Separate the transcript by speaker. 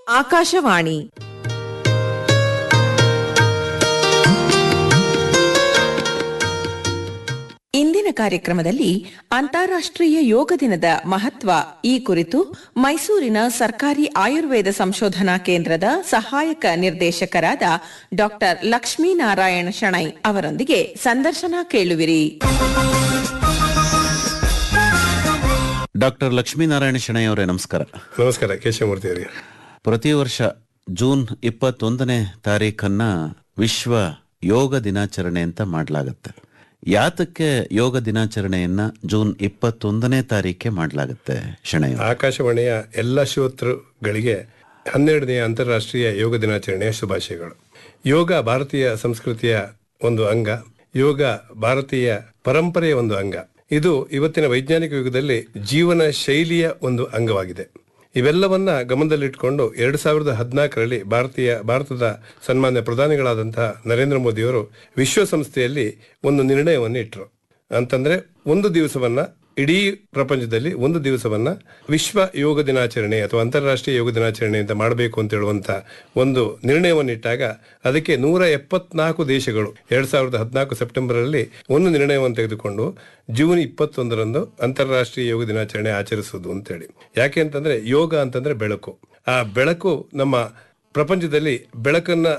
Speaker 1: ಆಕಾಶವಾಣಿ ಇಂದಿನ ಕಾರ್ಯಕ್ರಮದಲ್ಲಿ ಅಂತಾರಾಷ್ಟ್ರೀಯ ಯೋಗ ದಿನದ ಮಹತ್ವ ಈ ಕುರಿತು ಮೈಸೂರಿನ ಸರ್ಕಾರಿ ಆಯುರ್ವೇದ ಸಂಶೋಧನಾ ಕೇಂದ್ರದ ಸಹಾಯಕ ನಿರ್ದೇಶಕರಾದ ಡಾಕ್ಟರ್ ಲಕ್ಷ್ಮೀನಾರಾಯಣ ಶಣೈ ಅವರೊಂದಿಗೆ ಸಂದರ್ಶನ ಕೇಳುವಿರಿ
Speaker 2: ಡಾಕ್ಟರ್ ಲಕ್ಷ್ಮೀನಾರಾಯಣ ಶೆಣೈ ಅವರೇ ನಮಸ್ಕಾರ
Speaker 3: ನಮಸ್ಕಾರ ಕೇಶವಮೂರ್ತಿ ಅವರಿಗೆ
Speaker 2: ಪ್ರತಿ ವರ್ಷ ಜೂನ್ ಇಪ್ಪತ್ತೊಂದನೇ ತಾರೀಖನ್ನ ವಿಶ್ವ ಯೋಗ ದಿನಾಚರಣೆ ಅಂತ ಮಾಡಲಾಗತ್ತೆ ಯಾತಕ್ಕೆ ಯೋಗ ದಿನಾಚರಣೆಯನ್ನ ಜೂನ್ ಇಪ್ಪತ್ತೊಂದನೇ ತಾರೀಖೆ ಮಾಡಲಾಗತ್ತೆ ಶೆಣೈ ಅವರೇ?
Speaker 3: ಆಕಾಶವಾಣಿಯ ಎಲ್ಲ ಶ್ರೋತೃಗಳಿಗೆ ಹನ್ನೆರಡನೆಯ ಅಂತಾರಾಷ್ಟ್ರೀಯ ಯೋಗ ದಿನಾಚರಣೆಯ ಶುಭಾಶಯಗಳು ಯೋಗ ಭಾರತೀಯ ಸಂಸ್ಕೃತಿಯ ಒಂದು ಅಂಗ ಯೋಗ ಭಾರತೀಯ ಪರಂಪರೆಯ ಒಂದು ಅಂಗ ಇದು ಇವತ್ತಿನ ವೈಜ್ಞಾನಿಕ ಯುಗದಲ್ಲಿ ಜೀವನ ಶೈಲಿಯ ಒಂದು ಅಂಗವಾಗಿದೆ ಇವೆಲ್ಲವನ್ನ ಗಮನದಲ್ಲಿಟ್ಟುಕೊಂಡು ಎರಡ್ ಸಾವಿರದ ಹದಿನಾಲ್ಕರಲ್ಲಿ ಭಾರತೀಯ ಭಾರತದ ಸನ್ಮಾನ್ಯ ಪ್ರಧಾನಿಗಳಾದಂತಹ ನರೇಂದ್ರ ಮೋದಿಯವರು ವಿಶ್ವಸಂಸ್ಥೆಯಲ್ಲಿ ಒಂದು ನಿರ್ಣಯವನ್ನು ಇಟ್ಟರು ಅಂತಂದ್ರೆ ಒಂದು ದಿವಸವನ್ನ ಇಡೀ ಪ್ರಪಂಚದಲ್ಲಿ ಒಂದು ದಿವಸವನ್ನ ವಿಶ್ವ ಯೋಗ ದಿನಾಚರಣೆ ಅಥವಾ ಅಂತಾರಾಷ್ಟ್ರೀಯ ಯೋಗ ದಿನಾಚರಣೆ ಅಂತ ಮಾಡಬೇಕು ಅಂತ ಹೇಳುವಂತ ಒಂದು ನಿರ್ಣಯವನ್ನು ಇಟ್ಟಾಗ ಅದಕ್ಕೆ ನೂರ ಎಪ್ಪತ್ನಾಲ್ಕು ದೇಶಗಳು ಎರಡ್ ಸಾವಿರದ ಹದಿನಾಲ್ಕು ಸೆಪ್ಟೆಂಬರ್ ಅಲ್ಲಿ ಒಂದು ನಿರ್ಣಯವನ್ನು ತೆಗೆದುಕೊಂಡು ಜೂನ್ ಇಪ್ಪತ್ತೊಂದರಂದು ಅಂತಾರಾಷ್ಟ್ರೀಯ ಯೋಗ ದಿನಾಚರಣೆ ಆಚರಿಸುವುದು ಅಂತೇಳಿ ಯಾಕೆ ಅಂತಂದ್ರೆ ಯೋಗ ಅಂತಂದ್ರೆ ಬೆಳಕು ಆ ಬೆಳಕು ನಮ್ಮ ಪ್ರಪಂಚದಲ್ಲಿ ಬೆಳಕನ್ನ